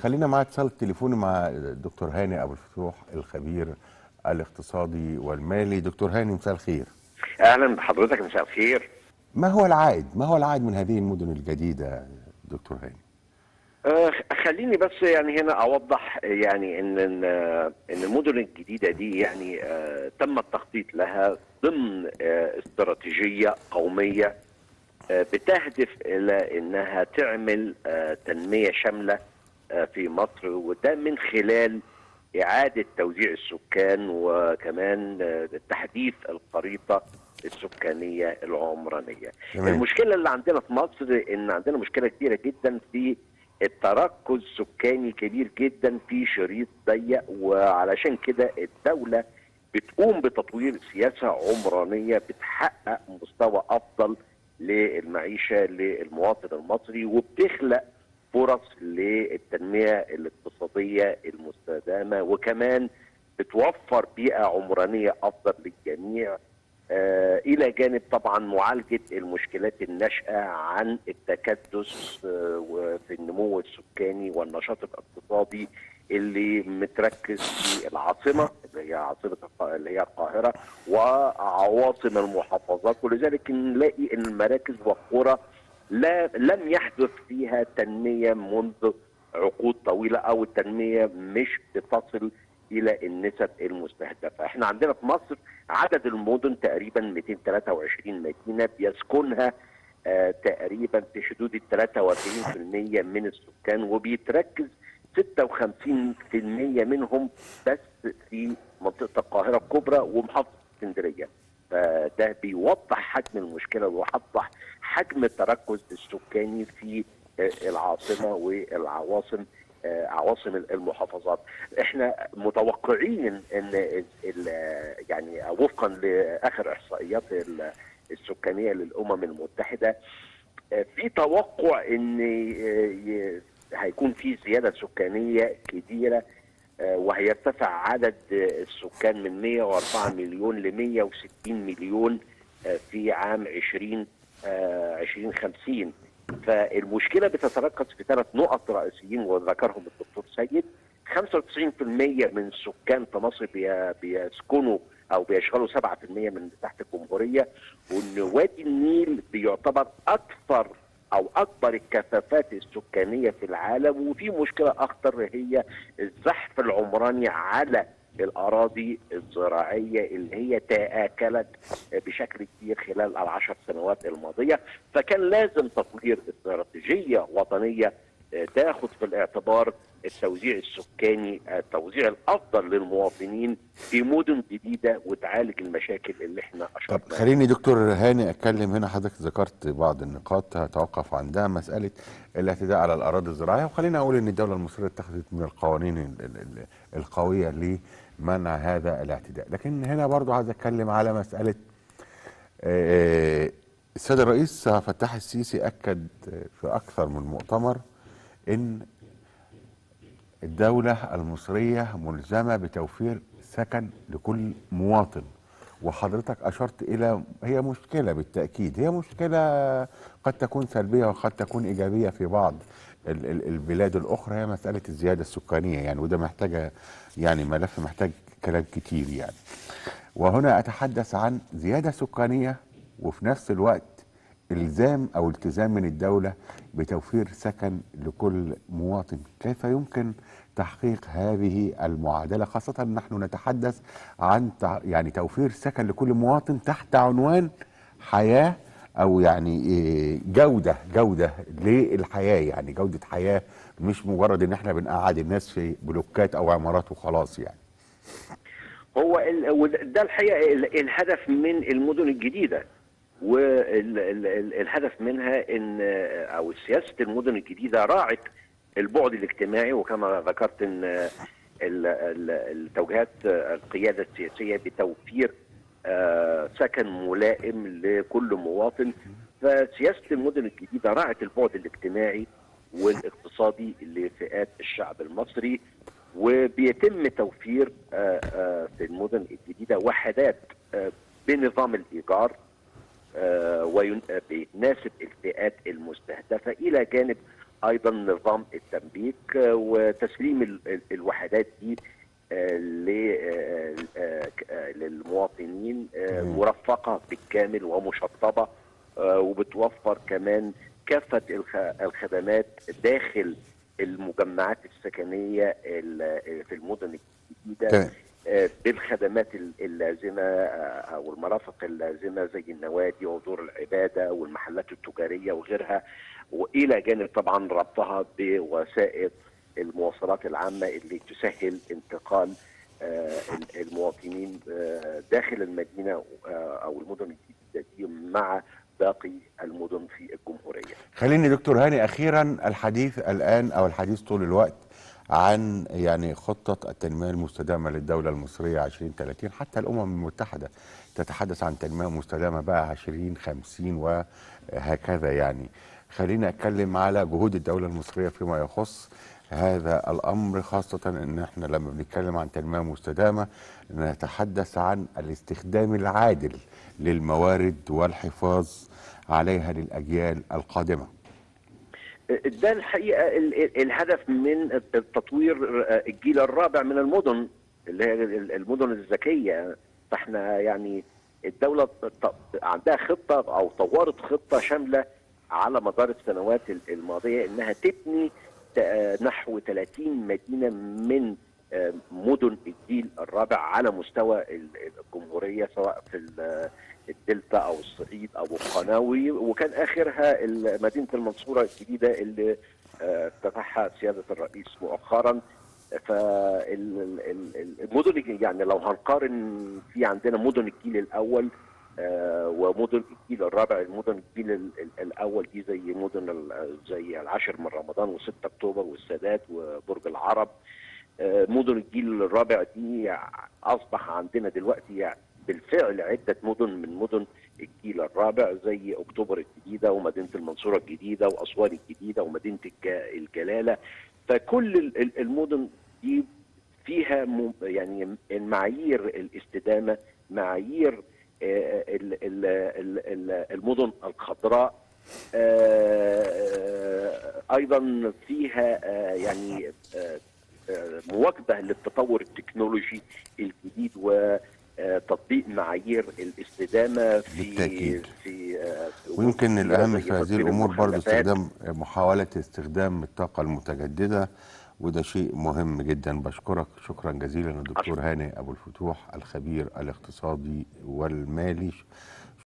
خلينا مع اتصال تليفوني مع الدكتور هاني ابو الفتوح الخبير الاقتصادي والمالي دكتور هاني مساء الخير اهلا بحضرتك مساء الخير ما هو العائد ما هو العائد من هذه المدن الجديده دكتور هاني آه خليني بس يعني هنا اوضح يعني ان ان إن المدن الجديده دي يعني آه تم التخطيط لها ضمن آه استراتيجيه قوميه آه بتهدف الى انها تعمل آه تنميه شامله آه في مصر وده من خلال اعاده توزيع السكان وكمان آه تحديث الخريطه السكانيه العمرانيه. تمام. المشكله اللي عندنا في مصر ان عندنا مشكله كبيره جدا في التركز سكاني كبير جدا في شريط ضيق وعلشان كده الدوله بتقوم بتطوير سياسه عمرانيه بتحقق مستوى افضل للمعيشه للمواطن المصري وبتخلق فرص للتنميه الاقتصاديه المستدامه وكمان بتوفر بيئه عمرانيه افضل للجميع آه، الى جانب طبعا معالجه المشكلات الناشئه عن التكدس آه، وفي النمو السكاني والنشاط الاقتصادي اللي متركز في العاصمه اللي هي عاصمه الق- اللي هي القاهره وعواصم المحافظات ولذلك نلاقي ان المراكز والقرى لا لم يحدث فيها تنميه منذ عقود طويله او التنميه مش بتصل الى النسب المستهدفه، احنا عندنا في مصر عدد المدن تقريبا 223 مدينه بيسكنها آه تقريبا في حدود ال 43% من السكان وبيتركز 56% منهم بس في منطقه القاهره الكبرى ومحافظه اسكندريه. فده بيوضح حجم المشكله ويوضح حجم التركز السكاني في آه، العاصمه والعواصم آه، عواصم المحافظات احنا متوقعين ان ال- ال- يعني وفقا لاخر احصائيات ال- السكانيه للامم المتحده آه، في توقع ان آه، ي- هيكون في زياده سكانيه كبيره آه، وهيرتفع عدد آه، السكان من 104 مليون ل 160 مليون آه، في عام 20 آه، 2050 فالمشكله بتتركز في ثلاث نقط رئيسيين وذكرهم الدكتور سيد 95% من سكان في مصر بي- بيسكنوا او بيشغلوا 7% من مساحه الجمهوريه وان وادي النيل بيعتبر اكثر او اكبر الكثافات السكانيه في العالم وفي مشكله اخطر هي الزحف العمراني على الاراضي الزراعيه اللي هي تاكلت بشكل كبير خلال العشر سنوات الماضيه فكان لازم تطوير استراتيجيه وطنيه آه، تاخذ في الاعتبار التوزيع السكاني التوزيع الافضل للمواطنين في مدن جديده وتعالج المشاكل اللي احنا طب اشرنا خليني دكتور هاني اتكلم هنا حضرتك ذكرت بعض النقاط هتوقف عندها مساله الاعتداء على الاراضي الزراعيه وخلينا اقول ان الدوله المصريه اتخذت من القوانين ال- ال- ال- القويه لمنع هذا الاعتداء لكن هنا برضو عايز اتكلم على مساله آه، السيد الرئيس عبد الفتاح السيسي اكد في اكثر من مؤتمر ان الدولة المصرية ملزمة بتوفير سكن لكل مواطن وحضرتك أشرت إلى هي مشكلة بالتأكيد هي مشكلة قد تكون سلبية وقد تكون إيجابية في بعض ال- ال- البلاد الأخرى هي مسألة الزيادة السكانية يعني وده محتاجة يعني ملف محتاج كلام كتير يعني وهنا أتحدث عن زيادة سكانية وفي نفس الوقت الزام او التزام من الدوله بتوفير سكن لكل مواطن، كيف يمكن تحقيق هذه المعادله خاصه نحن نتحدث عن تع- يعني توفير سكن لكل مواطن تحت عنوان حياه او يعني إيه جوده جوده للحياه يعني جوده حياه مش مجرد ان احنا بنقعد الناس في بلوكات او عمارات وخلاص يعني. هو ال- وده الحقيقه ال- الهدف من المدن الجديده والهدف منها ان او سياسه المدن الجديده راعت البعد الاجتماعي وكما ذكرت ان ال- ال- التوجيهات القياده السياسيه بتوفير آه، سكن ملائم لكل مواطن فسياسه المدن الجديده راعت البعد الاجتماعي والاقتصادي لفئات الشعب المصري وبيتم توفير آه، آه، في المدن الجديده وحدات آه، بنظام الايجار آه، وين- آه، بيناسب الفئات المستهدفه الى جانب ايضا نظام التمليك آه، وتسليم ال- ال- الوحدات دي آه، ل- آه، آه، آه، للمواطنين آه، مرفقه بالكامل ومشطبه آه، وبتوفر كمان كافه الخ- الخدمات داخل المجمعات السكنيه ال- في المدن الجديده تمام. آه، بالخدمات ال- اللازمه آه، او المرافق اللازمه زي النوادي ودور العباده والمحلات التجاريه وغيرها والى جانب طبعا ربطها بوسائل المواصلات العامه اللي تسهل انتقال آه، ال- المواطنين آه، داخل المدينه آه، او المدن الجديده دي مع باقي المدن في الجمهوريه. خليني دكتور هاني اخيرا الحديث الان او الحديث طول الوقت عن يعني خطة التنمية المستدامة للدولة المصرية 2030 حتى الأمم المتحدة تتحدث عن تنمية مستدامة بقى 2050 وهكذا يعني خليني أتكلم على جهود الدولة المصرية فيما يخص هذا الأمر خاصة أن احنا لما بنتكلم عن تنمية مستدامة نتحدث عن الاستخدام العادل للموارد والحفاظ عليها للأجيال القادمة ده الحقيقه ال- ال- الهدف من تطوير الجيل الرابع من المدن اللي هي ال- المدن الذكيه فاحنا يعني الدوله ط- عندها خطه او طورت خطه شامله على مدار السنوات ال- الماضيه انها تبني ت- نحو 30 مدينه من آه، مدن الجيل الرابع على مستوى ال- الجمهوريه سواء في ال- الدلتا او الصعيد او القناوي وكان اخرها ال- مدينه المنصوره الجديده اللي آه، افتتحها سياده الرئيس مؤخرا فالمدن يعني لو هنقارن في عندنا مدن الجيل الاول آه، ومدن الجيل الرابع المدن الجيل ال- ال- الاول دي زي مدن ال- زي العاشر من رمضان و6 اكتوبر والسادات وبرج العرب آه، مدن الجيل الرابع دي اصبح عندنا دلوقتي يعني بالفعل عده مدن من مدن الجيل الرابع زي اكتوبر الجديده ومدينه المنصوره الجديده واسوان الجديده ومدينه الج- الجلاله فكل ال- ال- المدن دي فيها م- يعني المعايير الاستدامه معايير آه، ال- ال- ال- ال- المدن الخضراء آه، ايضا فيها آه، يعني آه، آه، مواكبه للتطور التكنولوجي الجديد وتطبيق معايير الاستدامه في بالتأكيد. في آه، ويمكن الأهم زي في هذه تطوير الأمور برضه المخلفات. استخدام محاولة استخدام الطاقة المتجددة وده شيء مهم جدا بشكرك شكرا جزيلا الدكتور هاني أبو الفتوح الخبير الاقتصادي والمالي